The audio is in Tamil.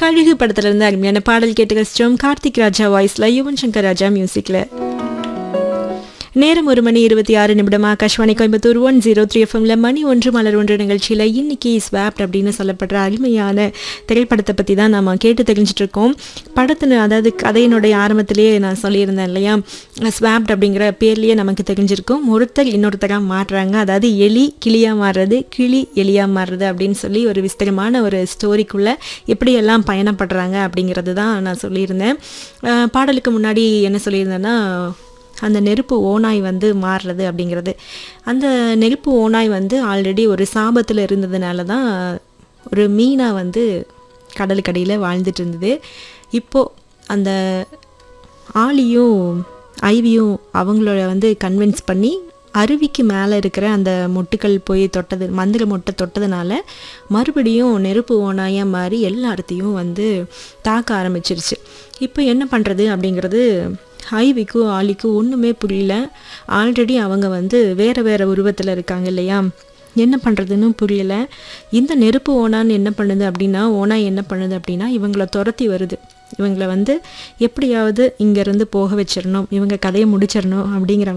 கழுகு படத்துல இருந்து அருமையான பாடல் கேட்டு கஷ்டம் கார்த்திக் ராஜா வாய்ஸ்ல யுவன் சங்கர் ராஜா மியூசிக்ல நேரம் ஒரு மணி இருபத்தி ஆறு நிமிடம் Akashvani Coimbatore one zero three எஃப்எம்ல மணி ஒன்று மலர் ஒன்று நிகழ்ச்சியில் இன்னைக்கு ஸ்வாப்ட் அப்படின்னு சொல்லப்படுற அருமையான திரைப்படத்தை பற்றி தான் நம்ம கேட்டு தெரிஞ்சிட்டு இருக்கோம் படத்தின் அதாவது கதையினுடைய ஆரம்பத்திலேயே நான் சொல்லியிருந்தேன் இல்லையா ஸ்வாப்ட் அப்படிங்கிற பேர்லேயே நமக்கு தெரிஞ்சிருக்கும் ஒருத்தர் இன்னொருத்தராக மாறுறாங்க அதாவது எலி கிளியாக மாறுறது கிளி எலியாக மாறுறது அப்படின்னு சொல்லி ஒரு விஸ்தரமான ஒரு ஸ்டோரிக்குள்ளே எப்படியெல்லாம் பயணப்படுறாங்க அப்படிங்கிறது தான் நான் சொல்லியிருந்தேன் அஹ் பாடலுக்கு முன்னாடி என்ன சொல்லியிருந்தேன்னா அந்த நெருப்பு ஓநாய் வந்து மாறுறது அப்படிங்கிறது அந்த நெருப்பு ஓநாய் வந்து ஆல்ரெடி ஒரு சாபத்தில் இருந்ததுனால தான் ஒரு மீனாக வந்து கடலுக்கடியில் வாழ்ந்துட்டு இருந்தது இப்போது அந்த ஆலியும் ஐவியும் அவங்கள வந்து கன்வின்ஸ் பண்ணி அருவிக்கு மேலே இருக்கிற அந்த மொட்டுக்கள் போய் தொட்டது மந்திர மொட்டை தொட்டதுனால மறுபடியும் நெருப்பு ஓனாயாக மாறி எல்லாத்தையும் வந்து தாக்க ஆரம்பிச்சிருச்சு இப்போ என்ன பண்ணுறது அப்படிங்கிறது ஐவிக்கும் ஆலிக்கும் ஒன்றுமே புரியல ஆல்ரெடி அவங்க வந்து வேறு வேறு உருவத்தில் இருக்காங்க இல்லையா என்ன பண்ணுறதுன்னு புரியல இந்த நெருப்பு ஓனான்னு என்ன பண்ணுது அப்படின்னா ஓனா என்ன பண்ணுது அப்படின்னா இவங்கள துரத்தி வருது இவங்களை வந்து எப்படியாவது இங்கேருந்து போக வச்சிடணும் இவங்க கதையை முடிச்சிடணும் அப்படிங்கிற